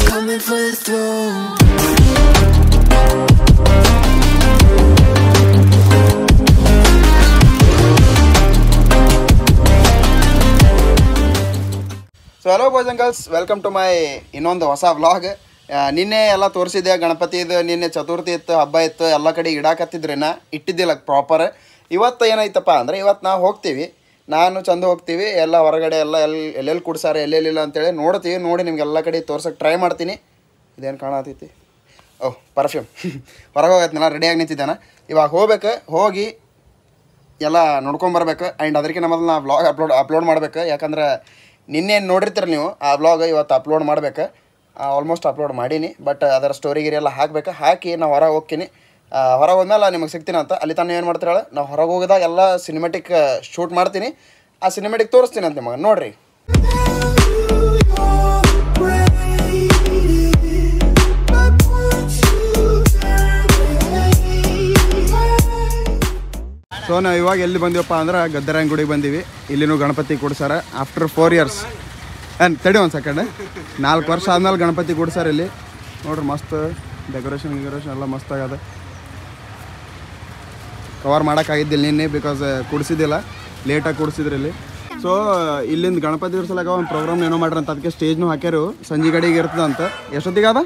coming for the throne. So hello boys and girls welcome to my ಇನ್ನೊಂದು ಹೊಸ vlog ನಿನ್ನೆ ಎಲ್ಲ ತೋರಿಸಿದೆ ಗಣಪತಿದು ನಿನ್ನೆ ಚತುರ್ಥಿ ಇತ್ತು ಹಬ್ಬ ಇತ್ತು ಎಲ್ಲ ಕಡೆ ಇಡಾಕತ್ತಿದ್ರೇನ ಇಟ್ಟಿದ್ದಿಲ್ಲ ಪ್ರಾಪರ್ ಇವತ್ತು ಏನಾಯ್ತಪ್ಪ ಅಂದರೆ ಇವತ್ತು ನಾವು ಹೋಗ್ತೀವಿ ನಾನು ಚಂದ ಹೋಗ್ತೀವಿ ಎಲ್ಲ ಹೊರಗಡೆ ಎಲ್ಲ ಎಲ್ಲಿ ಎಲ್ಲೆಲ್ಲಿ ಕುಡ್ಸಾರೆ ಎಲ್ಲೆಲ್ಲಿಲ್ಲ ಅಂತೇಳಿ ನೋಡ್ತೀವಿ ನೋಡಿ ನಿಮ್ಗೆ ಎಲ್ಲ ಕಡೆ ತೋರ್ಸಕ್ಕೆ ಟ್ರೈ ಮಾಡ್ತೀನಿ ಇದೇನು ಕಾಣತೈತಿ ಓಹ್ ಪರ್ಫ್ಯೂಮ್ ಹೊರಗೆ ಹೋಗತ್ನಲ್ಲ ರೆಡಿಯಾಗಿ ನಿಂತಿದ್ದಾನೆ ಇವಾಗ ಹೋಗ್ಬೇಕು ಹೋಗಿ ಎಲ್ಲ ನೋಡ್ಕೊಂಬರ್ಬೇಕು ಆ್ಯಂಡ್ ಅದಕ್ಕೆ ಮೊದಲು ನಾ ವ್ಲಾಗ್ ಅಪ್ಲೋಡ್ ಅಪ್ಲೋಡ್ ಮಾಡ್ಬೇಕು ಯಾಕಂದ್ರೆ ನಿನ್ನೆ ನೋಡಿರ್ತೀರ ನೀವು ಆ ವ್ಲಾಗ್ ಇವತ್ತು ಅಪ್ಲೋಡ್ ಮಾಡ್ಬೇಕು ಆಲ್ಮೋಸ್ಟ್ ಅಪ್ಲೋಡ್ ಮಾಡೀನಿ ಬಟ್ ಅದರ ಸ್ಟೋರಿ ಗಿರಿ ಎಲ್ಲ ಹಾಕ್ಬೇಕು ಹಾಕಿ ನಾವು ಹೊರಗೆ ಹೋಗ್ತೀನಿ ಹೊರಗೆ ಹೋದ್ಮೇಲೆ ನಿಮಗೆ ಸಿಗ್ತೀನಿ ಅಂತ ಅಲ್ಲಿ ತಾನು ಏನು ಮಾಡ್ತೀರ ಹೇಳು ನಾವು ಹೊರಗೆ ಹೋಗಿದಾಗ ಎಲ್ಲ ಸಿನಿಮೆಟಿಕ್ ಶೂಟ್ ಮಾಡ್ತೀನಿ ಆ ಸಿನಿಮೆಟಿಕ್ ತೋರಿಸ್ತೀನಿ ಅಂತ ನಿಮಗೆ ನೋಡ್ರಿ ಸೊ ನಾವು ಇವಾಗ ಎಲ್ಲಿ ಬಂದಿವಪ್ಪ ಅಂದ್ರೆ ಗದ್ದರಾಯನ ಗುಡಿಗೆ ಬಂದೀವಿ ಇಲ್ಲಿನೂ ಗಣಪತಿ ಕೊಡ್ಸಾರ ಆಫ್ಟರ್ ಫೋರ್ ಇಯರ್ಸ್ ಏನು ತಡಿ ಒಂದು ಸೆಕೆಂಡ್ ನಾಲ್ಕು ವರ್ಷ ಆದ್ಮೇಲೆ ಗಣಪತಿ ಕೊಡ್ಸಾರ ಇಲ್ಲಿ ನೋಡ್ರಿ ಮಸ್ತ್ ಡೆಕೋರೇಷನ್ ಗಿಕೋರೇಷನ್ ಎಲ್ಲ ಮಸ್ತ್ ಆಗದ ಕವರ್ ಮಾಡೋಕ್ಕಾಗಿದ್ದಿಲ್ಲ ನಿನ್ನೆ ಬಿಕಾಸ್ ಕುಡಿಸಿದ್ದಿಲ್ಲ ಲೇಟಾಗಿ ಕುಡಿಸಿದ್ರಿ ಇಲ್ಲಿ ಸೊ ಇಲ್ಲಿಂದ ಗಣಪತಿ ಇರ್ಸಲಾಗ ಒಂದು ಪ್ರೋಗ್ರಾಮ್ ಏನೋ ಮಾಡ್ರಿ ಅಂತ ಅದಕ್ಕೆ ಸ್ಟೇಜ್ನು ಹಾಕ್ಯಾರು ಸಂಜೆ ಕಡೆಗೆ ಇರ್ತದ ಅಂತ ಎಷ್ಟೊತ್ತಿಗೆ ಅದ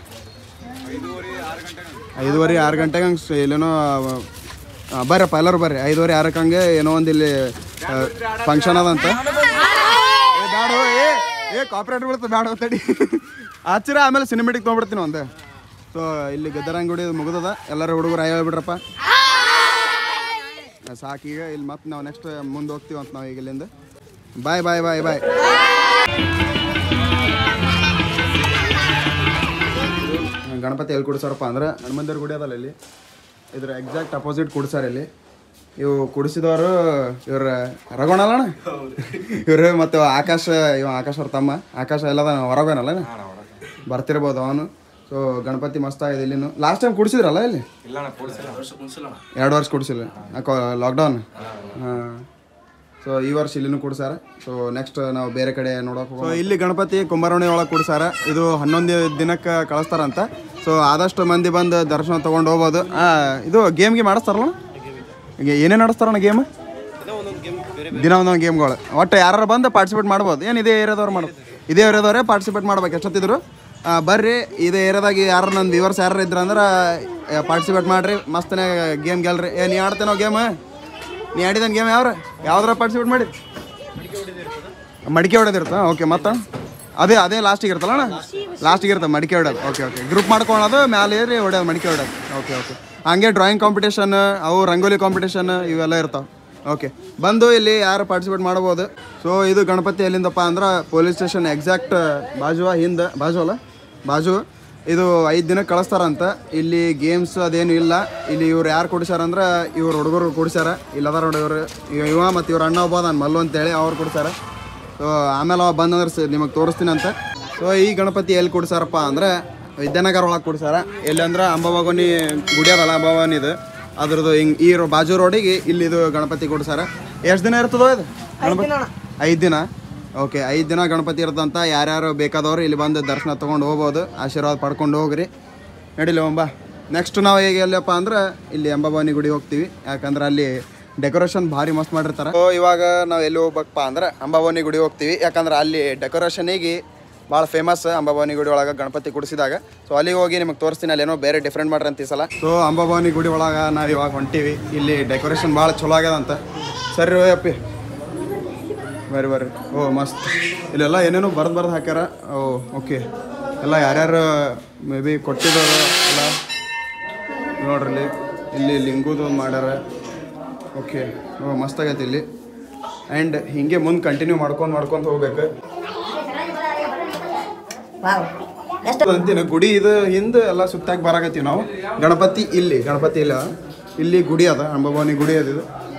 ಐದುವರೆ ಆರು ಗಂಟೆಗೆ ಹಂಗೆ ಇಲ್ಲೇನೋ ಆ, ಬರ್ರಪ್ಪ ಎಲ್ಲರೂ ಬರ್ರಿ ಐದುವರೆ ಆರಕ್ಕೆ ಹಂಗೆ ಏನೋ ಒಂದು ಇಲ್ಲಿ ಫಂಕ್ಷನ್ ಅದಂತ ಏ ಬ್ಯಾಡ ಏ ಏ ಕಾಪ್ರೇಟ್ ಬೀಳ್ತದೆ ಬ್ಯಾಡ ತಡಿ ಆಚರ ಆಮೇಲೆ ಸಿನಿಮೆಟಿಕ್ ತೊಗೊಬಿಡ್ತೀನಿ ಒಂದು ಸೊ ಇಲ್ಲಿ ಗದ್ದರಂಗುಡಿ ಮುಗಿದದ ಎಲ್ಲರೂ ಹುಡುಗರು ಆಯ್ ಹೇಳ್ಬಿಡ್ರಪ್ಪ ಸಾಕು ಈಗ ಇಲ್ಲಿ ಮತ್ತೆ ನಾವು ನೆಕ್ಸ್ಟ್ ಮುಂದೆ ಹೋಗ್ತೀವಿ ಅಂತ ನಾವು ಈಗ ಇಲ್ಲಿಂದ ಬಾಯ್ ಬಾಯ್ ಬಾಯ್ ಬಾಯ್ ಗಣಪತಿ ಎಲ್ಲಿ ಕುಡಿಸಾರಪ್ಪ ಅಂದ್ರೆ ಹನುಮಂದಿರ ಗುಡಿ ಅದಲ್ಲ ಇಲ್ಲಿ ಇದ್ರ ಎಕ್ಸಾಕ್ಟ್ ಅಪೋಸಿಟ್ ಕುಡಿಸಾರ ಇಲ್ಲಿ ಇವು ಕುಡಿಸಿದವರು ಇವ್ರ ರಘುವಣ ಅಲ್ಲಣ್ಣ ಇವ್ರು ಮತ್ತು ಆಕಾಶ ಇವ ಆಕಾಶ ಅವ್ರ ತಮ್ಮ ಆಕಾಶ ಎಲ್ಲದ ಹೊರಗೋನಲ್ಲ ಬರ್ತಿರ್ಬೋದು ಅವನು ಸೊ ಗಣಪತಿ ಮಸ್ತ್ ಆಗಿದೆ ಇಲ್ಲಿನು ಲಾಸ್ಟ್ ಟೈಮ್ ಕುಡಿಸಿದ್ರಲ್ಲ ಇಲ್ಲಿ ಎರಡು ವರ್ಷ ಕುಡಿಸಿಲ್ಲ ಲಾಕ್ಡೌನ್ ಹಾಂ ಸೊ ಈ ವರ್ಷ ಇಲ್ಲಿನೂ ಕೊಡ್ಸಾರ ಸೊ ನೆಕ್ಸ್ಟ್ ನಾವು ಬೇರೆ ಕಡೆ ನೋಡೋಕೆ ಸೊ ಇಲ್ಲಿ ಗಣಪತಿ ಕುಂಬಾರವಣಿ ಒಳಗೆ ಕೊಡ್ಸಾರ ಇದು ಹನ್ನೊಂದು ದಿನಕ್ಕೆ ಕಳಿಸ್ತಾರಂತ ಸೊ ಆದಷ್ಟು ಮಂದಿ ಬಂದು ದರ್ಶನ ತೊಗೊಂಡು ಹೋಗ್ಬೋದು ಆ, ಇದು ಗೇಮ್ಗೆ ಮಾಡಿಸ್ತಾರಲ್ಲ ಈಗ ಏನೇನು ನಡೆಸ್ತಾರಣ್ಣ ಗೇಮ್ ದಿನ ಒಂದೊಂದು ಗೇಮ್ಗಳು ಒಟ್ಟು ಯಾರು ಬಂದು ಪಾರ್ಟಿಸಿಪೇಟ್ ಮಾಡ್ಬೋದು ಏನು ಇದೇ ಏರಿಯಾದವ್ರು ಮಾಡೋದು ಇದೇ ಏರಿಯಾದವರೇ ಪಾರ್ಟಿಸಿಪೇಟ್ ಮಾಡ್ಬೇಕು ಎಷ್ಟೊತ್ತಿದ್ರು ಆ, ಬರ್ರಿ ಇದೇ ಏರಿಯಾದಾಗ ಯಾರು ನನ್ನ ವ್ಯೂವರ್ಸ್ ಯಾರು ಇದ್ರ ಅಂದ್ರೆ ಪಾರ್ಟಿಸಿಪೇಟ್ ಮಾಡ್ರಿ ಮಸ್ತನೇ ಗೇಮ್ ಗೆಲ್ರಿ ಏ ನೀ ಆಡ್ತೇನೋ ಗೇಮ್ ನೀ ಆಡಿದ ಗೇಮ್ ಯಾವ್ರ ಯಾವ್ದಾರ ಪಾರ್ಟಿಸಿಪೇಟ್ ಮಾಡಿ ಮಡಿಕೆ ಹೊಡೆದಿರ್ತಾ ಓಕೆ ಮತ್ತೆ ಅದೇ ಅದೇ ಲಾಸ್ಟಿಗೆ ಇರ್ತಲ್ಲ ಅಣ್ಣ ಲಾಸ್ಟಿಗೆ ಇರುತ್ತೆ ಮಡಿಕೆ ಹೊಡೋದು ಓಕೆ ಓಕೆ ಗ್ರೂಪ್ ಮಾಡ್ಕೊಳ್ಳೋದು ಮ್ಯಾಲೆ ಏರಿ ಹೊಡೆಯೋದು ಮಡಿಕೆ ಹೊಡೋದು ಓಕೆ ಓಕೆ ಹಂಗೆ ಡ್ರಾಯಿಂಗ್ ಕಾಂಪಿಟೇಷನ್ ಅವು ರಂಗೋಲಿ ಕಾಂಪಿಟೇಷನ್ ಇವೆಲ್ಲ ಇರ್ತಾವೆ ಓಕೆ ಬಂದು ಇಲ್ಲಿ ಯಾರು ಪಾರ್ಟಿಸಿಪೇಟ್ ಮಾಡ್ಬೋದು ಸೊ ಇದು ಗಣಪತಿ ಎಲ್ಲಿಂದಪ್ಪ ಅಂದ್ರೆ ಪೊಲೀಸ್ ಸ್ಟೇಷನ್ ಎಕ್ಸಾಕ್ಟ್ ಬಾಜುವ ಹಿಂದೆ ಬಾಜು ಅಲ್ಲ ಬಾಜು ಇದು ಐದು ದಿನ ಕಳಿಸ್ತಾರಂತ ಇಲ್ಲಿ ಗೇಮ್ಸ್ ಅದೇನು ಇಲ್ಲ ಇಲ್ಲಿ ಇವ್ರು ಯಾರು ಕೊಡಿಸ್ಯಾರ ಅಂದ್ರೆ ಇವ್ರು ಹುಡುಗರು ಕೊಡಿಸ್ಯಾರ ಇಲ್ಲದಾರ ನೋಡಿ ಇವ್ರು ಇವ- ಇವ ಮತ್ತು ಇವ್ರ ಅಣ್ಣ ಒಬ್ಬ ನಾನು ಮಲ್ಲು ಅಂತೇಳಿ ಅವ್ರು ಕೊಡಿಸ್ಯಾರ ಸೊ ಆಮೇಲೆ ಅವ ಬಂದಂದ್ರೆ ಸ ನಿಮಗೆ ತೋರಿಸ್ತೀನಿ ಅಂತ ಸೊ ಈ ಗಣಪತಿ ಎಲ್ಲಿ ಕೊಡಿಸ್ಯಾರಪ್ಪ ಅಂದ್ರೆ ವಿದ್ಯಾನಗರ ಒಳಗೆ ಕೊಡಿಸ್ಯಾರ ಎಲ್ಲಿ ಅಂದ್ರೆ ಅಂಬಾಭವಾನಿ ಗುಡಿ ಅದಲ್ಲ ಅಂಬಾಭವಾನಿ ಇದು ಅದ್ರದ್ದು ಹಿಂಗೆ ಈ ರೋ- ಬಾಜು ರೋಡಿಗೆ ಇಲ್ಲಿ ಇದು ಗಣಪತಿ ಕೊಡಿಸ್ಯಾರ ಎಷ್ಟು ದಿನ ಇರ್ತದೋ ಇದು ಗಣಪತಿ ಐದು ದಿನ ಓಕೆ ಐದು ದಿನ ಗಣಪತಿ ಇರ್ತಂತ ಯಾರ್ಯಾರು ಬೇಕಾದವರು ಇಲ್ಲಿ ಬಂದು ದರ್ಶನ ತೊಗೊಂಡು ಹೋಗ್ಬೋದು ಆಶೀರ್ವಾದ ಪಡ್ಕೊಂಡು ಹೋಗ್ರಿ ನಡಿಲಿ ಒಂಬ ನೆಕ್ಸ್ಟ್ ನಾವು ಹೇಗೆ ಎಲ್ಲಪ್ಪ ಅಂದ್ರೆ ಇಲ್ಲಿ ಅಂಬಾಭವಾನಿ ಗುಡಿ ಹೋಗ್ತೀವಿ ಯಾಕಂದ್ರೆ ಅಲ್ಲಿ ಡೆಕೋರೇಷನ್ ಭಾರಿ ಮಸ್ತ್ ಮಾಡಿರ್ತಾರೆ ಸೊ ಇವಾಗ ನಾವು ಎಲ್ಲಿ ಹೋಗ್ಬೇಕಪ್ಪ ಅಂದ್ರೆ ಅಂಬಾಭವಾನಿ ಗುಡಿ ಹೋಗ್ತೀವಿ ಯಾಕಂದ್ರೆ ಅಲ್ಲಿ ಡೆಕೋರೇಷನಿಗೆ ಭಾಳ ಫೇಮಸ್ ಅಂಬಾಭವಾನಿ ಗುಡಿ ಒಳಗೆ ಗಣಪತಿ ಕುಡಿಸಿದಾಗ ಸೊ ಅಲ್ಲಿಗೆ ಹೋಗಿ ನಿಮಗೆ ತೋರಿಸ್ತೀನಿ ಅಲ್ಲಿ ಏನೋ ಬೇರೆ ಡಿಫ್ರೆಂಟ್ ಮಾಡ್ರಿ ಅಂತ ಈ ಸಲ ಸೊ ಅಂಬಾಭವಾನಿ ಗುಡಿ ಒಳಗೆ ನಾವು ಇವಾಗ ಹೊಂಟೀವಿ ಇಲ್ಲಿ ಡೆಕೋರೇಷನ್ ಭಾಳ ಚಲೋ ಆಗ್ಯದಂತ ಸರಿ ಅಪ್ಪಿ ಬರ್ರಿ ಬರ್ರಿ ಓ ಮಸ್ತ್ ಇಲ್ಲೆಲ್ಲ ಏನೇನೋ ಬರ್ದು ಬರ್ದು ಹಾಕ್ಯಾರ ಓ ಓಕೆ ಎಲ್ಲ ಯಾರ್ಯಾರು ಮೇ ಬಿ ಕೊಟ್ಟಿದ್ದಾರೆ ಎಲ್ಲ ನೋಡ್ರಿ ಇಲ್ಲಿ ಇಲ್ಲಿ ಲಿಂಗುದು ಒಂದು ಮಾಡ್ಯಾರ ಓಕೆ ಓ ಮಸ್ತ್ ಆಗೈತೆ ಇಲ್ಲಿ ಆ್ಯಂಡ್ ಹಿಂಗೆ ಮುಂದೆ ಕಂಟಿನ್ಯೂ ಮಾಡ್ಕೊಂಡು ಮಾಡ್ಕೊಂಡು ಹೋಗ್ಬೇಕು ಅಂತೀನಿ ಗುಡಿ ಇದು ಹಿಂದೆ ಎಲ್ಲ ಸುತ್ತಾಗಿ ಬರಾಕತ್ತೀವಿ ನಾವು ಗಣಪತಿ ಇಲ್ಲಿ ಗಣಪತಿ ಇಲ್ಲ ಇಲ್ಲಿ ಗುಡಿ ಅದ ಅಂಬಾಭವಾನಿ ಗುಡಿ ಅದ ಇದು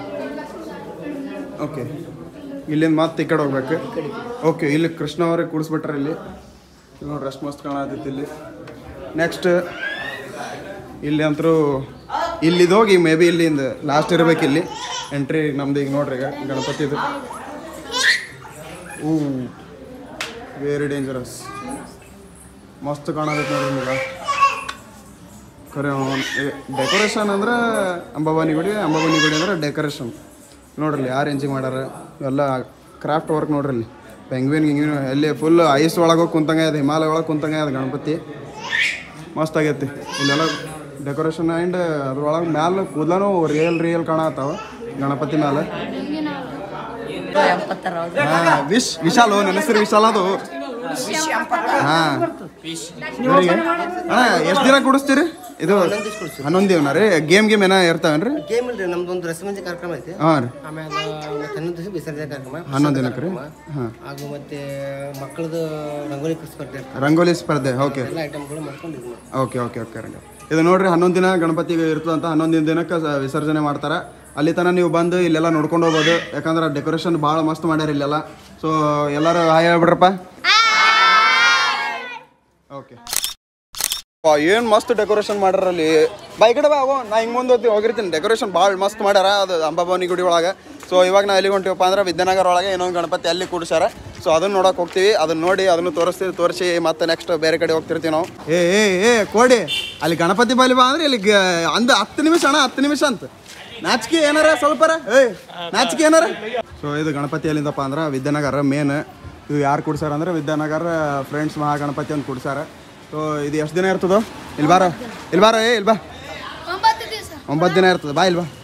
ಓಕೆ ಇಲ್ಲಿಂದ ಮತ್ತೆ ಈ ಕಡೆ ಹೋಗ್ಬೇಕು ಓಕೆ ಇಲ್ಲಿ ಕೃಷ್ಣ ಅವ್ರಿಗೆ ಕೂಡಿಸ್ಬಿಟ್ರೆ ಇಲ್ಲಿ ಇಲ್ಲಿ ನೋಡ್ರಿ ಅಷ್ಟು ಮಸ್ತ್ ಕಾಣತೈತಿ ಇಲ್ಲಿ ನೆಕ್ಸ್ಟ್ ಇಲ್ಲಿ ಅಂತರೂ ಇಲ್ಲಿದು ಹೋಗಿ ಮೇ ಬಿ ಇಲ್ಲಿಂದ ಲಾಸ್ಟ್ ಇರ್ಬೇಕು ಇಲ್ಲಿ ಎಂಟ್ರಿ ನಮ್ದು ಈಗ ನೋಡ್ರಿ ಈಗ ಗಣಪತಿದು ಊ ವೆರಿ ಡೇಂಜರಸ್ ಮಸ್ತ್ ಕಾಣತೈತೆ ನೋಡ್ರಿ ನಿಮ್ಗೆ ಖರೆ ಡೆಕೋರೇಷನ್ ಅಂದ್ರೆ ಅಂಬಾಬಾನಿ ಗುಡಿ ಅಂಬಾಬಾನಿ ಗುಡಿ ಅಂದ್ರೆ ಡೆಕೋರೇಷನ್ ನೋಡ್ರಿ ಯಾವ ರೇಂಜಿಗೆ ಮಾಡ್ಯಾರ ಎಲ್ಲ ಕ್ರಾಫ್ಟ್ ವರ್ಕ್ ನೋಡ್ರಿ ಇಲ್ಲಿ ಪೆಂಗ್ವಿನ್ ಗಿಂಗ್ವಿನ್ ಎಲ್ಲಿ ಫುಲ್ ಐಸ್ ಒಳಗೆ ಹೋಗಿ ಕುಂತಂಗ ಇದೆ ಹಿಮಾಲಯ ಒಳಗೆ ಕುಂತಂಗ ಇದೆ ಗಣಪತಿ ಮಸ್ತ್ ಆಗೈತಿ ಇಲ್ಲೆಲ್ಲ ಡೆಕೋರೇಷನ್ ಆ್ಯಂಡ್ ಅದ್ರೊಳಗೆ ಮ್ಯಾಲೆ ಕೂದಲೂ ರಿಯಲ್ ರಿಯಲ್ ಕಾಣತ್ತಾವ ಗಣಪತಿ ಮ್ಯಾಲೆ ಹಾ, ವಿಶ್ ವಿಶಾಲ್ ನನ್ನ ಹೆಸರು ವಿಶಾಲ್ ಅದು ಹಾ ಇವರಿಗೆ ಅಣ್ಣ ಎಷ್ಟು ದಿನ ಕೊಡಿಸ್ತೀರಿ ಇದು ಹನ್ನೊಂದು ದಿನ ರೀ ಗೇಮ್ ಗೇಮ್ ಏನೋ ಇರ್ತಾವೇನ್ರಿ ಗೇಮ್ ಇಲ್ರಿ ನಮ್ದು ಒಂದು ರಸಮಂಜಿ ಕಾರ್ಯಕ್ರಮ ಐತಿ ಹಾಂ ರೀ ಆಮೇಲೆ ಮತ್ತೆ ಹನ್ನೊಂದು ದಿವಸ ವಿಸರ್ಜನೆ ಕಾರ್ಯಕ್ರಮ ಹನ್ನೊಂದು ದಿನಕ್ಕೆ ರೀ ಹಾಂ ಹಾಗೂ ಮತ್ತೆ ಮಕ್ಕಳದು ರಂಗೋಲಿ ಸ್ಪರ್ಧೆ ಇರ್ತವೆ. ರಂಗೋಲಿ ಸ್ಪರ್ಧೆ ಓಕೆ ಎಲ್ಲ ಐಟಮ್ಗಳು ಮಾಡ್ಕೊಂಡು ಇದು ಮಾಡ್ತೀವಿ. ಓಕೆ ಓಕೆ ಓಕೆ ರಂಗ ಇದು ನೋಡ್ರಿ ಹನ್ನೊಂದು ದಿನ ಗಣಪತಿ ಇರ್ತದಂತ ಹನ್ನೊಂದು ದಿನಕ್ಕೆ ಸ- ವಿಸರ್ಜನೆ ಮಾಡ್ತಾರೆ ಅಲ್ಲಿ ತನಕ ನೀವು ಬಂದು ಇಲ್ಲೆಲ್ಲ ನೋಡ್ಕೊಂಡು ಹೋಗ್ಬೋದು ಯಾಕಂದ್ರೆ ಡೆಕೋರೇಷನ್ ಭಾಳ ಮಸ್ತ್ ಮಾಡ್ಯಾರ ಇಲ್ಲೆಲ್ಲ ಸೊ ಎಲ್ಲರೂ ಹಾಯ್ ಹೇಳ್ಬಿಡ್ರಪ್ಪ ಓಕೆ ಏನು ಮಸ್ತ್ ಡೆಕೋರೇಷನ್ ಮಾಡ್ಯಾರ ಅಲ್ಲಿ ಬಾ ಈ ಕಡೆ ಬಾ ಹೋಗೋ ನಾ ಹಿಂಗೆ ಮುಂದೆ ಹೋಗ್ತೀನಿ ಹೋಗಿರ್ತೀನಿ ಡೆಕೋರೇಷನ್ ಭಾಳ ಮಸ್ತ್ ಮಾಡ್ಯಾರ ಅದು ಅಂಬಾಭವಾನಿ ಗುಡಿ ಒಳಗೆ ಸೊ ಇವಾಗ ನಾ ಎಲ್ಲಿಗೆ ಹೊಂಟಿವಪ್ಪ ಅಂದ್ರೆ ವಿದ್ಯಾನಗರ ಒಳಗೆ ಇನ್ನೊಂದು ಗಣಪತಿ ಅಲ್ಲಿ ಕೂಡಿಸ್ಯಾರ ಸೊ ಅದನ್ನ ನೋಡಕ್ಕೆ ಹೋಗ್ತೀವಿ ಅದನ್ನ ನೋಡಿ ಅದನ್ನು ತೋರಿಸ್ತೀವಿ ತೋರಿಸಿ ಮತ್ತೆ ನೆಕ್ಸ್ಟ್ ಬೇರೆ ಕಡೆ ಹೋಗ್ತಿರ್ತೀವಿ ನಾವು ಏ ಏ ಏ ಕೋಡಿ ಅಲ್ಲಿ ಗಣಪತಿ ಬಲಿ ಬಾ ಅಂದ್ರೆ ಇಲ್ಲಿ ಗ- ಅಂದ ಹತ್ತು ನಿಮಿಷ ಅಣ್ಣ ಹತ್ತು ನಿಮಿಷ ಅಂತ ನಾಚಿಕೆ ಏನಾರ ಸ್ವಲ್ಪರ ಏ ನಾಚಿಕೆ ಏನಾರ ಸೊ ಇದು ಗಣಪತಿ ಎಲ್ಲಿಂದಪ್ಪ ಅಂದ್ರೆ ವಿದ್ಯಾನಗರ ಮೇನ್ ಇದು ಯಾರು ಕುಡ್ಸಾರ ಅಂದ್ರೆ ವಿದ್ಯಾನಗರ ಫ್ರೆಂಡ್ಸ್ ಮಹಾ ಗಣಪತಿ ಅಂತ ಕುಡ್ಸಾರ ಸೊ ಇದು ಎಷ್ಟು ದಿನ ಇರ್ತದೋ ಇಲ್ಲಿ ಬಾರ ಇಲ್ಲಿ ಬಾರ ಏ ಇಲ್ಲಿ ಬಾ ಒಂಬತ್ತು ದಿವಸ ಒಂಬತ್ತು ದಿನ ಇರ್ತದೆ ಬಾ ಇಲ್ಲಿ ಬಾ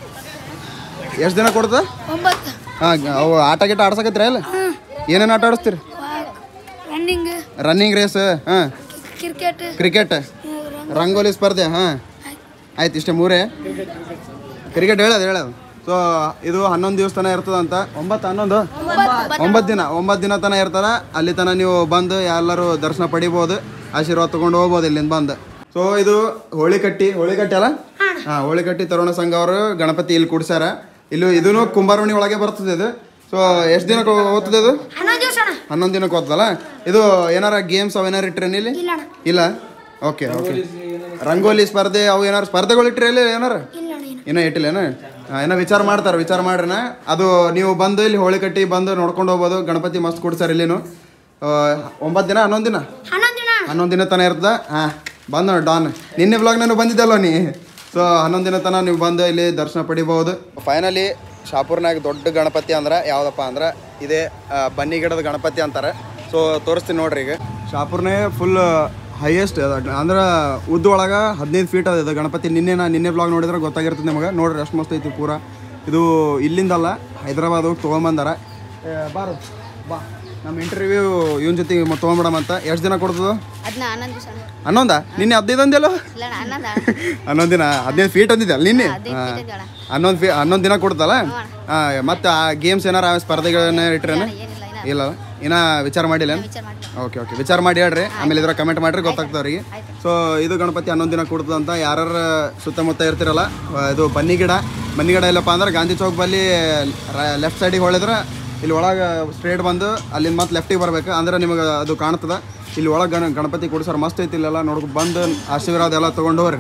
ಎಷ್ಟು ದಿನ ಕೊಡ್ತದ ಒಂಬತ್ತು ಹಾಂ ಅವು ಆಟ ಗಿಟ ಆಡ್ಸಕತ್ತೀರ ಇಲ್ಲ ಏನೇನು ಆಟ ಆಡಿಸ್ತೀರಿ ರನ್ನಿಂಗ್ ರನ್ನಿಂಗ್ ರೇಸ್ ಹಾಂ ಕ್ರಿಕೆಟ್ ಕ್ರಿಕೆಟ್ ರಂಗೋಲಿ ಸ್ಪರ್ಧೆ ಹಾಂ ಆಯ್ತು ಇಷ್ಟೇ ಮೂರೇ ಕ್ರಿಕೆಟ್ ಹೇಳೋದು ಹೇಳೋದು ಸೊ ಇದು ಹನ್ನೊಂದು ದಿವಸ ತನಕ ಇರ್ತದಂತ ಒಂಬತ್ತು ಹನ್ನೊಂದು ಒಂಬತ್ತು ದಿನ ಒಂಬತ್ತು ದಿನ ತನಕ ಇರ್ತಾರ ಅಲ್ಲಿ ತನಕ ನೀವು ಬಂದು ಎಲ್ಲರೂ ದರ್ಶನ ಪಡಿಬೋದು ಆಶೀರ್ವಾದ ತೊಗೊಂಡು ಹೋಗ್ಬೋದು ಇಲ್ಲಿಂದ ಬಂದು ಸೊ ಇದು ಹೋಳಿ ಕಟ್ಟಿ ಹೋಳಿ ಕಟ್ಟಿ ಅಲ್ಲ ಹಾಂ ಹೋಳಿ ಕಟ್ಟಿ ತರುಣ ಸಂಘ ಅವರು ಗಣಪತಿ ಇಲ್ಲಿ ಕುಡ್ಸ್ಯಾರ ಇಲ್ಲಿ ಇದೂ ಕುಂಬಾರಮಣಿ ಒಳಗೆ ಬರ್ತದೆ ಇದು ಸೊ ಎಷ್ಟು ದಿನಕ್ಕೆ ಹೋಗ್ತದೆ ಇದು ಹನ್ನೊಂದು ದಿವಸ ಅಣ್ಣ ಹನ್ನೊಂದು ದಿನಕ್ಕೆ ಹೋಗ್ತದಲ್ಲ ಇದು ಏನಾರ ಗೇಮ್ಸ್ ಅವು ಏನಾರು ಇಟ್ರೇನು ಇಲ್ಲಿ ಇಲ್ಲ ಅಣ್ಣ ಇಲ್ಲ ಓಕೆ ಓಕೆ ರಂಗೋಲಿ ಸ್ಪರ್ಧೆ ಅವು ಏನಾರು ಸ್ಪರ್ಧೆಗಳು ಇಟ್ರಿ ಇಲ್ಲಿ ಏನಾರು ಇಲ್ಲ ಅಣ್ಣ ಏನು ಏನೋ ಇಟ್ಟಿಲ್ಲೇನ ಆ, ಏನೋ ವಿಚಾರ ಮಾಡ್ತಾರೆ ವಿಚಾರ ಮಾಡ್ರನ ಅದು ನೀವು ಬಂದು ಇಲ್ಲಿ ಹೋಳಿ ಕಟ್ಟಿ ಬಂದು ನೋಡ್ಕೊಂಡು ಹೋಗ್ಬೋದು ಗಣಪತಿ ಮಸ್ತ್ ಕೊಡ್ತಾರೆ ಇಲ್ಲಿನು ಆ, ಒಂಬತ್ತು ದಿನ ಹನ್ನೊಂದು ದಿನ ಹನ್ನೊಂದು ದಿನ ಅಣ್ಣ ಹನ್ನೊಂದು ದಿನ ತನಕ ಇರ್ತದ ಹಾಂ ಬಂದ ಡಾನ್ ನಿನ್ನೆ ಬ್ಲಾಗ್ ನಾನು ಬಂದಿದ್ದಲ್ವ ನೀ ಸೊ ಹನ್ನೊಂದು ದಿನ ತನಕ ನೀವು ಬಂದು ಇಲ್ಲಿ ದರ್ಶನ ಪಡಿಬಹುದು ಫೈನಲಿ ಶಾಪುರ್ನಾಗ ದೊಡ್ಡ ಗಣಪತಿ ಅಂದ್ರೆ ಯಾವುದಪ್ಪ ಅಂದ್ರೆ ಇದೇ ಆ, ಬನ್ನಿ ಗಿಡದ ಗಣಪತಿ ಅಂತಾರೆ ಸೊ ತೋರಿಸ್ತೀನಿ ನೋಡ್ರಿ ಈಗ ಶಾಪುರ್ನೇ ಫುಲ್ ಹೈಯೆಸ್ಟ್ ಅಂದ್ರೆ ಉದ್ದ ಒಳಗೆ ಹದಿನೈದು ಫೀಟ್ ಅದ ಇದು ಗಣಪತಿ ನಿನ್ನೆ ನಾ ನಿನ್ನೆ ಬ್ಲಾಗ್ ನೋಡಿದ್ರೆ ಗೊತ್ತಾಗಿರ್ತದೆ ನಿಮಗೆ ನೋಡ್ರಿ ಅಷ್ಟು ಮಸ್ತ್ ಐತಿ ಪೂರ ಇದು ಇಲ್ಲಿಂದಲ್ಲ ಹೈದ್ರಾಬಾದ್ ಹೋಗಿ ತೊಗೊಂಬಂದಾರ ಬಾರು ಬಾ ನಮ್ಮ ಇಂಟರ್ವ್ಯೂ ಇವನ್ ಜೊತೆ ತೊಗೊಂಬಿಡಮ್ ಅಂತ ಎಷ್ಟು ದಿನ ಕೊಡ್ತದ ಅದನ್ನ ಹನ್ನೊಂದು ದಿವಸ ಅಣ್ಣ ಹನ್ನೊಂದ ನಿನ್ನೆ ಹದಿನೈದು ಅಂದಿಲ್ಲ ಇಲ್ಲ ಅಣ್ಣ ಹನ್ನೊಂದು ಹನ್ನೊಂದು ದಿನ ಹದಿನೈದು ಫೀಟ್ ಅಂದಿದ್ದೆ ಅಲ್ಲ ನಿನ್ನೆ ಹದಿನೈದು ಹಾ. feet ಇದೆ ಅಣ್ಣ. ಹನ್ನೊಂದು ಫೀ ಹನ್ನೊಂದು ದಿನ ಕೊಡ್ತಲ್ಲ ಹಾಂ ಮತ್ತು ಆ ಗೇಮ್ಸ್ ಏನಾರ ಸ್ಪರ್ಧೆಗಳನ್ನ ಇಟ್ರೇನ ಏನಿಲ್ಲ ಇನ್ನ ಇಲ್ಲ ಇನ್ನ ವಿಚಾರ ಮಾಡಿಲ್ಲ ವಿಚಾರ ಮಾಡಿ ಓಕೆ ಓಕೆ ವಿಚಾರ ಮಾಡಿ ಹೇಳ್ರಿ ಆಮೇಲೆ ಇದ್ರ ಕಮೆಂಟ್ ಮಾಡ್ರಿ ಗೊತ್ತಾಗ್ತದೆ ಅವ್ರಿಗೆ ಸೊ ಇದು ಗಣಪತಿ ಹನ್ನೊಂದು ದಿನ ಕೊಡ್ತದ ಅಂತ ಯಾರು ಸುತ್ತಮುತ್ತ ಇರ್ತಿರಲ್ಲ ಆ, ಇದು ಬನ್ನಿ ಗಿಡ ಬನ್ನಿ ಗಿಡ ಇಲ್ಲಪ್ಪ ಅಂದ್ರೆ ಗಾಂಧಿ ಚೌಕ್ ಬಲ್ಲಿ ಲೆಫ್ಟ್ ಸೈಡಿಗೆ ಹೊಳಿದ್ರೆ ಇಲ್ಲಿ ಒಳಗೆ ಸ್ಟ್ರೇಟ್ ಬಂದು ಅಲ್ಲಿಂದ ಮತ್ತೆ ಲೆಫ್ಟಿಗೆ ಬರ್ಬೇಕು ಅಂದ್ರೆ ನಿಮಗೆ ಅದು ಕಾಣ್ತದ ಇಲ್ಲಿ ಒಳಗೆ ಗಣ ಗಣಪತಿ ಕೊಡ್ಸಾರ ಮಸ್ತ್ ಐತಿ ಇಲ್ಲೆಲ್ಲ ನೋಡ್ಕೊಂಡು ಬಂದು ಆಶೀರ್ವಾದ ಎಲ್ಲ ತೊಗೊಂಡು ಹೋಗ್ರಿ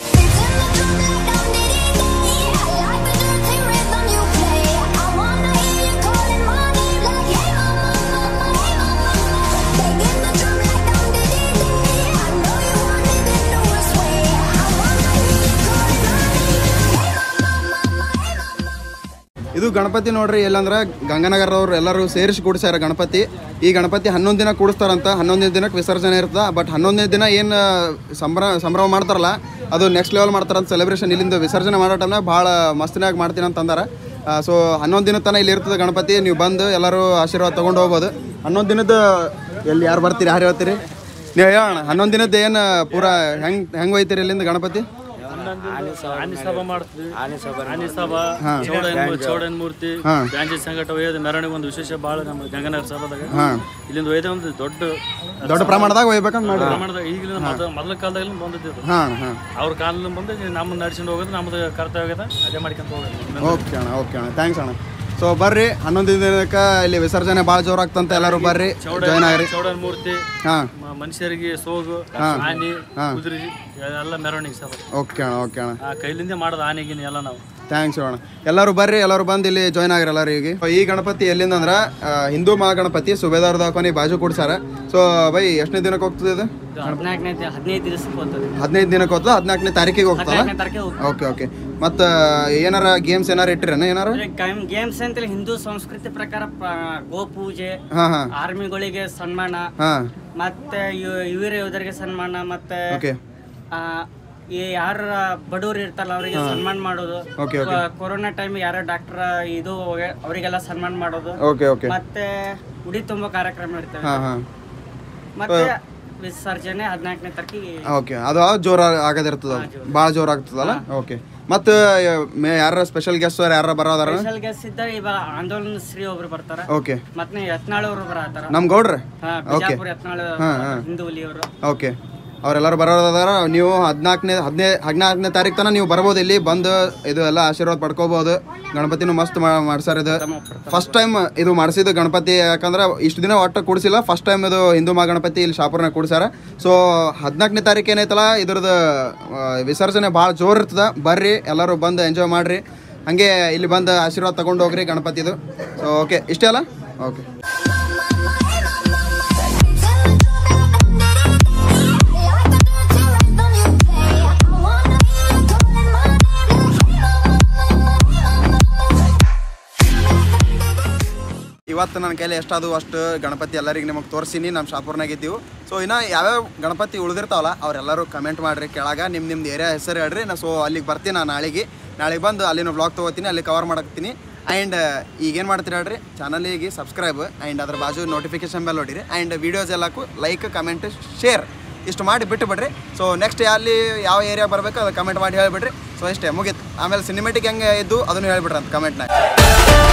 ಇದು ಗಣಪತಿ ನೋಡ್ರಿ ಎಲ್ಲಂದ್ರೆ ಗಂಗಾನಗರದವ್ರು ಎಲ್ಲರೂ ಸೇರಿಸಿ ಕೂಡಿಸ್ಯಾರ ಗಣಪತಿ ಈ ಗಣಪತಿ ಹನ್ನೊಂದು ದಿನ ಕೂಡಿಸ್ತಾರಂತ ಹನ್ನೊಂದನೇ ದಿನಕ್ಕೆ ವಿಸರ್ಜನೆ ಇರ್ತದೆ ಬಟ್ ಹನ್ನೊಂದನೇ ದಿನ ಏನು ಸಂಭ್ರಮ ಸಂಭ್ರಮ ಮಾಡ್ತಾರಲ್ಲ ಅದು ನೆಕ್ಸ್ಟ್ ಲೆವೆಲ್ ಮಾಡ್ತಾರಂತ ಸೆಲೆಬ್ರೇಷನ್ ಇಲ್ಲಿಂದ ವಿಸರ್ಜನೆ ಮಾಡೋ ಟೈಮ್ನಾಗ ಭಾಳ ಮಸ್ತಿನಾಗಿ ಮಾಡ್ತೀನಿ ಅಂತ ಅಂದಾರ ಸೊ ಹನ್ನೊಂದು ದಿನ ತನಕ ಇಲ್ಲಿ ಇರ್ತದೆ ಗಣಪತಿ ನೀವು ಬಂದು ಎಲ್ಲರೂ ಆಶೀರ್ವಾದ ತೊಗೊಂಡು ಹೋಗ್ಬೋದು ಹನ್ನೊಂದು ದಿನದ ಎಲ್ಲಿ ಯಾರು ಬರ್ತೀರಿ ಯಾರು ಹೇಳ್ತೀರಿ ನೀವು ಹೇಳೋಣ ಹನ್ನೊಂದು ದಿನದ್ದು ಏನು ಪೂರಾ ಹೆಂಗೆ ಹೆಂಗೆ ಒಯ್ತೀರಿ ಇಲ್ಲಿಂದ ಗಣಪತಿ ಆನೆ ಸಭಾ ಮಾಡ್ತೀವಿ ಆನೆ ಸಭಾ ಚೌಡನ್ ಚೌಡನ್ ಮೂರ್ತಿ ಹಾಂ. ಗಾಂಧಿ ಸಂಘಟ ಒಯ್ಯೋದು ಮೆರವಣಿಗೆ ಒಂದು ವಿಶೇಷ ಭಾಳ ನಮ್ಮ ಗಂಗನಗರ ಸಭಾದಾಗ ಹಾಂ ಇಲ್ಲಿಂದ ಒಯ್ದ ಒಂದು ದೊಡ್ಡ ದೊಡ್ಡ ಪ್ರಮಾಣದಾಗ ಒಯ್ಬೇಕಂತ ಮಾಡಿ ಪ್ರಮಾಣದಾಗ ಈಗಲಿಂದ ಮೊದಲ ಮೊದಲ ಕಾಲದಾಗ ಬಂದಿದ್ದು ಹಾಂ ಹಾಂ ಅವ್ರ ಕಾಲದಿಂದ ಬಂದು ನಮ್ಮನ್ನ ನಡ್ಸ್ಕೊಂಡು ಹೋಗೋದು ನಮ್ಮದು ಕರ್ತವ್ಯ ಆಗದ ಅದೇ ಮಾಡ್ಕೊಂತ ಹೋಗೋದು ಓಕೆ ಅಣ್ಣ ಓಕೆ ಅಣ್ಣ ಥ್ಯಾಂಕ್ಸ್ ಅಣ್ಣ ಸೊ ಬರ್ರಿ ಹನ್ನೊಂದು ದಿನಕ್ಕೆ ಇಲ್ಲಿ ವಿಸರ್ಜನೆ ಭಾಳ ಜೋರಾಗ್ತಂತ ಎಲ್ಲರೂ ಬರ್ರಿ ಜಾಯ್ನ್ ಆಗ್ರಿ ಚೌಡನ್ ಮೂರ್ತಿ ಹಾಂ ಮ- ಮನುಷ್ಯರಿಗೆ ಸೋಗು ಆನೆ ಕುದುರೆ ಎಲ್ಲ ಮೆರವಣಿಗೆ ಸಭಾ ಓಕೆ ಅಣ್ಣ ಓಕೆ ಅಣ್ಣ ಆ ಕೈಲಿಂದ ಮಾಡೋದು ಆನೆಗಿನ ಎಲ್ಲ ನಾವು ಥ್ಯಾಂಕ್ಸ್ ಅಣ್ಣ ಎಲ್ಲರೂ ಬರ್ರಿ ಎಲ್ಲರೂ ಬಂದು ಇಲ್ಲಿ ಜಾಯ್ನ್ ಆಗ್ರಿ ಎಲ್ಲರೂ ಈಗ ಈ ಗಣಪತಿ ಎಲ್ಲಿಂದ ಅಂದ್ರೆ ಆ, ಹಿಂದೂ ಮಹಾಗಣಪತಿ ಸುಬೇದಾರ್ ದಾಖಾನಿ ಬಾಜು ಕೊಡ್ಸಾರ ಸೊ ಬೈ ಎಷ್ಟನೇ ದಿನಕ್ಕೆ ಹೋಗ್ತದೆ ಇದು ಹದಿನಾಲ್ಕನೇ ಹದಿನೈದು ದಿವಸಕ್ಕೆ ಹೋಗ್ತದೆ ಹದಿನೈದು ದಿನಕ್ಕೆ ಹೋಗ್ತದೆ ಹದಿನಾಲ್ಕನೇ ತಾರೀಕಿಗೆ ಹೋಗ್ತಲ್ಲ ಹದಿನಾಲ್ಕನೇ ತಾರೀಕಿಗೆ ಹೋಗ್ತದೆ ಓಕೆ ಓಕೆ ಮತ್ತು ಏನಾರ ಗೇಮ್ಸ್ ಏನಾರ ಇಟ್ಟಿರೇನ ಏನಾರ ಗೇಮ್ಸ್ ಅಂತ ಹಿಂದೂ ಸಂಸ್ಕೃತಿ ಪ್ರಕಾರ ಪ- ಗೋಪೂಜೆ ಹಾಂ ಹಾಂ ಆರ್ಮಿಗಳಿಗೆ ಸನ್ಮಾನ ಹಾಂ ಮತ್ತೆ ಯು- ವೀರ ಯೋಧರಿಗೆ ಸನ್ಮಾನ ಮತ್ತೆ ಓಕೆ ಆ, ಈ ಯಾರ ಬಡವರು ಇರ್ತಾರಲ್ಲ ಅವರಿಗೆ ಸನ್ಮಾನ ಮಾಡೋದು ಓಕೆ ಓಕೆ ಕೊ- ಕೊರೋನಾ ಟೈಮ್ ಯಾರೋ ಡಾಕ್ಟರ್ ಇದು ಅವರಿಗೆಲ್ಲ ಸನ್ಮಾನ ಮಾಡೋದು ಓಕೆ ಓಕೆ ಮತ್ತೆ ಉಡಿ ತುಂಬೋ ಕಾರ್ಯಕ್ರಮ ಇರ್ತವೆ ಹಾಂ ಹಾಂ ಮತ್ತೆ ವಿಸರ್ಜನೆ ಹದಿನಾಲ್ಕನೇ ತಾರೀಕಿಗೆ ಓಕೆ ಅದು ಜೋರ ಆಗದಿರ್ತದ ಭಾಳ ಜೋರ್ ಆಗ್ತದಲ್ಲ ಓಕೆ ಮತ್ತು ಯಾರ ಸ್ಪೆಷಲ್ ಗೆಸ್ಟ್ ಯಾರ ಬರೋದಾರ ಸ್ಪೆಷಲ್ ಗೆಸ್ಟ್ ಇದ್ದಾರೆ ಇವಾಗ ಆಂದೋಲನ ಶ್ರೀ ಒಬ್ರು ಬರ್ತಾರ ಓಕೆ ಮತ್ತೆ ಯತ್ನಾಳ್ ಅವರು ಬರತ್ತಾರ ನಮ್ಮ ಗೌಡ್ರ ಹಾ, ಬಿಜಾಪುರ ಯತ್ನಾಳ್ ಹಿಂದೂ ಹುಲಿಯವರು ಓಕೆ ಅವರೆಲ್ಲರೂ ಬರೋದಾರ ನೀವು ಹದಿನಾಲ್ಕನೇ ಹದಿನೈ ಹದಿನಾಲ್ಕನೇ ತಾರೀಕು ತನಕ ನೀವು ಬರ್ಬೋದು ಇಲ್ಲಿ ಬಂದು ಇದು ಎಲ್ಲ ಆಶೀರ್ವಾದ ಪಡ್ಕೋಬೋದು ಗಣಪತಿನೂ ಮಸ್ತ್ ಮಾ ಮಾಡ್ಸಾರ ಇದು ಫಸ್ಟ್ ಟೈಮ್ ಇದು ಮಾಡಿಸಿದ್ದು ಗಣಪತಿ ಯಾಕಂದ್ರೆ ಇಷ್ಟು ದಿನ ಒಟ್ಟು ಕೂಡಿಸಿಲ್ಲ ಫಸ್ಟ್ ಟೈಮ್ ಇದು ಹಿಂದೂ ಮಾ ಗಣಪತಿ ಇಲ್ಲಿ ಶಾಪುರ್ನಾಗ ಕೂಡಿಸ್ಯಾರ ಸೊ ಹದಿನಾಲ್ಕನೇ ತಾರೀಕು ಏನೈತಲ್ಲ ಇದ್ರದ್ದು ಆ, ವಿಸರ್ಜನೆ ಭಾಳ ಜೋರು ಇರ್ತದೆ ಬರ್ರಿ ಎಲ್ಲರೂ ಬಂದು ಎಂಜಾಯ್ ಮಾಡಿರಿ ಹಾಗೆ ಇಲ್ಲಿ ಬಂದು ಆಶೀರ್ವಾದ ತಗೊಂಡು ಹೋಗ್ರಿ ಗಣಪತಿದು ಸೊ ಓಕೆ ಇಷ್ಟೇ ಅಲ್ಲ ಓಕೆ ಇವತ್ತು ನನ್ನ ಕೈಲಿ ಎಷ್ಟಾದವು ಅಷ್ಟು ಗಣಪತಿ ಎಲ್ಲರಿಗೆ ನಿಮಗೆ ತೋರಿಸಿನಿ ನಮ್ಮ ಶಾಪುರ್ನಾಗ ಇದ್ದೀವಿ ಸೊ ಇನ್ನು ಯಾವ್ಯಾವ ಗಣಪತಿ ಉಳಿದಿರ್ತಾವಲ್ಲ ಅವರೆಲ್ಲರೂ ಕಮೆಂಟ್ ಮಾಡಿರಿ ಕೆಳಗೆ ನಿಮ್ಮ ನಿಮ್ದು ಏರಿಯಾ ಹೆಸರು ಹೇಳ್ರಿ ನಾ ಸೊ ಅಲ್ಲಿಗೆ ಬರ್ತೀನಿ ನಾನು ನಾಳೆಗೆ ನಾಳೆಗೆ ಬಂದು ಅಲ್ಲಿನ ವ್ಲಾಗ್ ತೊಗೋತೀನಿ ಅಲ್ಲಿ ಕವರ್ ಮಾಡಕ್ತೀನಿ ಆ್ಯಂಡ್ ಈಗೇನು ಮಾಡ್ತೀರಿ ಹೇಳ್ರಿ ಚಾನಲಿಗೆ ಸಬ್ಸ್ಕ್ರೈಬ್ ಆ್ಯಂಡ್ ಅದ್ರ ಬಾಜು ನೋಟಿಫಿಕೇಶನ್ ಬೆಲ್ ನೋಡಿರಿ ಆ್ಯಂಡ್ ವೀಡಿಯೋಸ್ ಎಲ್ಲಕ್ಕೂ ಲೈಕ್ ಕಮೆಂಟ್ ಶೇರ್ ಇಷ್ಟು ಮಾಡಿ ಬಿಟ್ಟು ಬಿಡ್ರಿ ಸೊ ನೆಕ್ಸ್ಟ್ ಅಲ್ಲಿ ಯಾವ ಏರಿಯಾ ಬರಬೇಕು ಅದು ಕಮೆಂಟ್ ಮಾಡಿ ಹೇಳಿಬಿಡ್ರಿ ಸೊ ಇಷ್ಟೇ ಮುಗೀತು ಆಮೇಲೆ ಸಿನಿಮೆಟಿಕ್ ಹೆಂಗೆ ಇದ್ದು ಅದನ್ನು ಹೇಳ್ಬಿಡ್ರಿ ಅಂತ ಕಮೆಂಟ್ನಾಗ